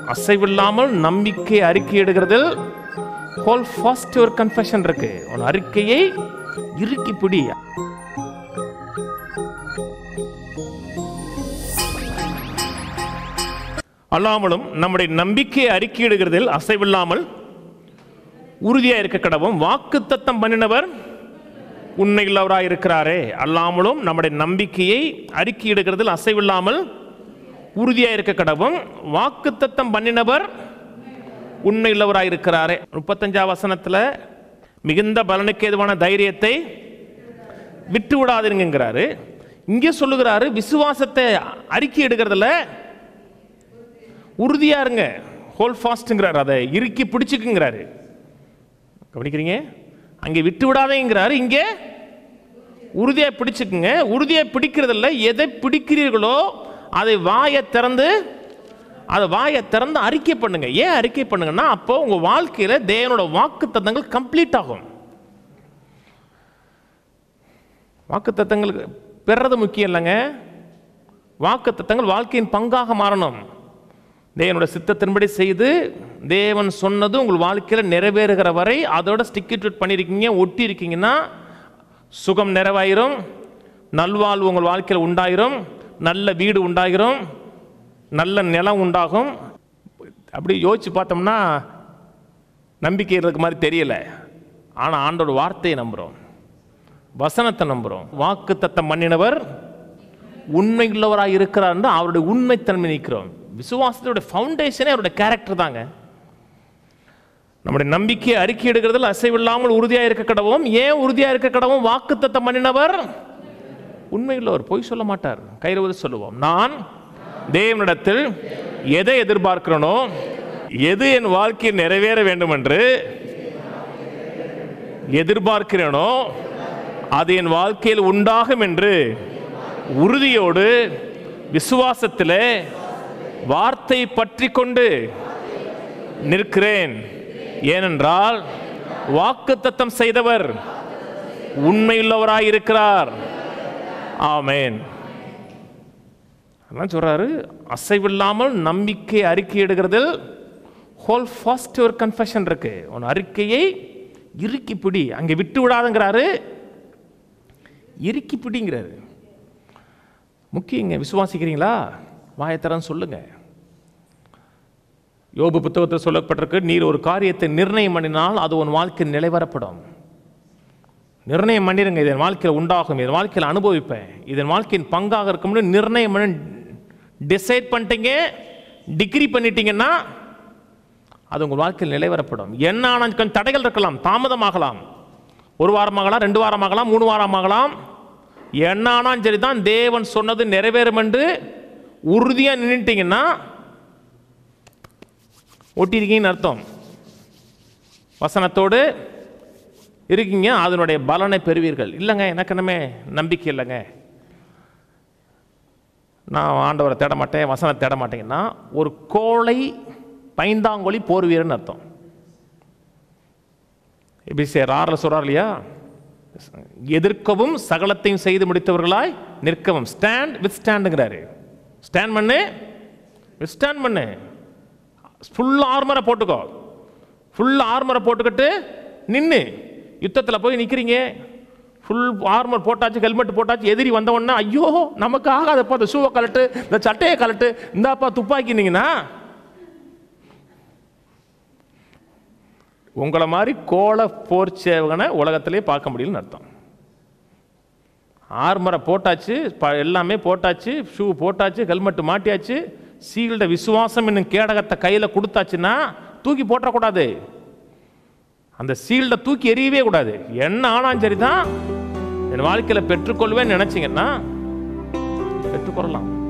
அசைவில்லாமல் நம்பிக்கை அறிக்கையிடுகிறதில் hold fast ஒரு கன்ஃபெஷன் இருக்கு உன் அறிக்கையை இறுக்கி பிடி அல்லாமலும் நம்முடைய நம்பிக்கையை அறிக்கையிடுகிறதில் அசைவில்லாமல் உறுதியா இருக்க கடவும் வாக்கு தத்தம் பண்ணினவர் உண்மையுள்ளவராய் இருக்கிறாரே அல்லாமலும் நம்முடைய நம்பிக்கையை அறிக்கையிடுகிறதில் அசைவில்லாமல் உறுதியா இருக்க கடவும் வாக்கு தத்தம் பண்ணினவர் உண்மையுள்ளவராய் இருக்கிறாரே முப்பத்தஞ்சாம் வசனத்துல மிகுந்த பலனுக்கு ஏதுவான தைரியத்தை விட்டு விடாதீங்கிறாரு இங்கே சொல்லுகிறாரு விசுவாசத்தை அறிக்கை எடுக்கிறதுல உறுதியா இருங்க ஹோல் ஃபாஸ்ட்ங்கிறாரு அதை இறுக்கி பிடிச்சுக்குங்கிறாரு கவனிக்கிறீங்க அங்கே விட்டு விடாதேங்கிறாரு இங்கே உறுதியா பிடிச்சுக்குங்க உறுதியா பிடிக்கிறதில்ல எதை பிடிக்கிறீர்களோ அதை வாயை திறந்து அதை வாயை திறந்து அறிக்கை பண்ணுங்க ஏன் அறிக்கை பண்ணுங்கன்னா அப்போ உங்க வாழ்க்கையில தேவனோட வாக்கு தத்தங்கள் கம்ப்ளீட் ஆகும் வாக்கு தத்தங்களுக்கு பெறது முக்கியம் இல்லைங்க வாக்கு தத்தங்கள் வாழ்க்கையின் பங்காக மாறணும் தேவனோட சித்தத்தின்படி செய்து தேவன் சொன்னது உங்கள் வாழ்க்கையில் நிறைவேறுகிற வரை அதோட ஸ்டிக்கிட்யூட் பண்ணியிருக்கீங்க ஒட்டி இருக்கீங்கன்னா சுகம் நிறைவாயிரும் நல்வாழ்வு உங்கள் வாழ்க்கையில் உண்டாயிரும் நல்ல வீடு உண்டாயிரும் நல்ல நிலம் உண்டாகும் அப்படி யோசிச்சு பார்த்தோம்னா நம்பிக்கை இருக்கிற மாதிரி தெரியல ஆனால் ஆண்டோட வார்த்தையை நம்புகிறோம் வசனத்தை நம்புகிறோம் வாக்கு தத்தம் பண்ணினவர் உண்மையுள்ளவராக இருக்கிறார்னு அவருடைய உண்மைத்தன்மை நிற்கிறோம் விசுவாசத்தோட ஃபவுண்டேஷனே அவருடைய கேரக்டர் தாங்க நம்முடைய நம்பிக்கையை அறிக்கை எடுக்கிறதுல அசைவில்லாமல் உறுதியாக இருக்க கடவும் ஏன் உறுதியாக இருக்க கடவும் வாக்கு தத்தம் பண்ணினவர் உண்மையுள்ளவர் பொய் சொல்ல மாட்டார் கைரவது சொல்லுவோம் நான் தேவனிடத்தில் எதை எதிர்பார்க்கிறனோ எது என் வாழ்க்கையில் நிறைவேற வேண்டும் என்று எதிர்பார்க்கிறேனோ அது என் வாழ்க்கையில் உண்டாகும் என்று உறுதியோடு விசுவாசத்திலே வார்த்தை பற்றி கொண்டு நிற்கிறேன் ஏனென்றால் வாக்குத்தத்தம் செய்தவர் உண்மையுள்ளவராயிருக்கிறார் ஆமென் அதான் சொல்றாரு அசைவில்லாமல் நம்பிக்கை அறிக்கை எடுக்கிறதில் ஹோல் ஃபாஸ்ட் ஒரு கன்ஃபெஷன் இருக்கு உன் அறிக்கையை இறுக்கி பிடி அங்கே விட்டு விடாதங்கிறாரு இறுக்கி பிடிங்கிறாரு முக்கியங்க விசுவாசிக்கிறீங்களா வாயத்தரன்னு சொல்லுங்க யோபு புத்தகத்தில் சொல்லப்பட்டிருக்கு நீர் ஒரு காரியத்தை நிர்ணயம் பண்ணினால் அது உன் வாழ்க்கையில் நிலைவரப்படும் நிர்ணயம் பண்ணிருங்க இதன் வாழ்க்கையில் உண்டாகும் இதன் வாழ்க்கையில் அனுபவிப்பேன் இதன் வாழ்க்கையின் பங்காக இருக்கும்னு நிர்ணயம் பண்ணி டிசைட் பண்ணிட்டீங்க டிகிரி பண்ணிட்டீங்கன்னா அது உங்கள் வாழ்க்கையில் நிலைவரப்படும் என்ன ஆனால் கொஞ்சம் தடைகள் இருக்கலாம் தாமதமாகலாம் ஒரு வாரமாகலாம் ரெண்டு வாரமாகலாம் மூணு வாரமாகலாம் என்ன ஆனாலும் சரி தான் தேவன் சொன்னது நிறைவேறும் என்று உறுதியாக நின்றுட்டீங்கன்னா ஒட்டியிருக்கீங்கன்னு அர்த்தம் வசனத்தோடு இருக்கீங்க அதனுடைய பலனை பெறுவீர்கள் இல்லைங்க எனக்கு என்னமே நம்பிக்கை இல்லைங்க நான் ஆண்டவரை தேட மாட்டேன் வசனத்தை தேட மாட்டேங்கன்னா ஒரு கோளை பைந்தாங்கொழி போர் வீரன் அர்த்தம் எப்படி சார் ஆறில் சொல்கிறார் இல்லையா எதிர்க்கவும் சகலத்தையும் செய்து முடித்தவர்களாய் நிற்கவும் ஸ்டாண்ட் வித் ஸ்டாண்டுங்கிறாரு ஸ்டாண்ட் பண்ணு வித் ஸ்டாண்ட் பண்ணு ஃபுல் ஆர்மரை போட்டுக்கோ ஃபுல் ஆர்மரை போட்டுக்கிட்டு நின்று யுத்தத்தில் போய் நிற்கிறீங்க ஃபுல் ஆர்மர் போட்டாச்சு ஹெல்மெட் போட்டாச்சு எதிரி வந்த உடனே ஐயோ நமக்கு ஆகாதப்பா இந்த ஷூவை கலட்டு இந்த சட்டையை கலட்டு இந்தாப்பா துப்பாக்கினீங்கன்னா உங்களை மாதிரி கோல போர் சேவகனை உலகத்திலே பார்க்க முடியலன்னு அர்த்தம் ஆர்மரை போட்டாச்சு ப- எல்லாமே போட்டாச்சு ஷூ போட்டாச்சு ஹெல்மெட் மாட்டியாச்சு சீல்ட விசுவாசம் என்னும் கேடகத்தை கையில் கொடுத்தாச்சுன்னா தூக்கி போட்டக்கூடாது அந்த சீல்டை தூக்கி எறியவே கூடாது என்ன ஆனாலும் சரி தான் என் வாழ்க்கையில் பெற்றுக்கொள்வேன்னு நினச்சிங்கன்னா பெற்றுக்கொள்ளலாம்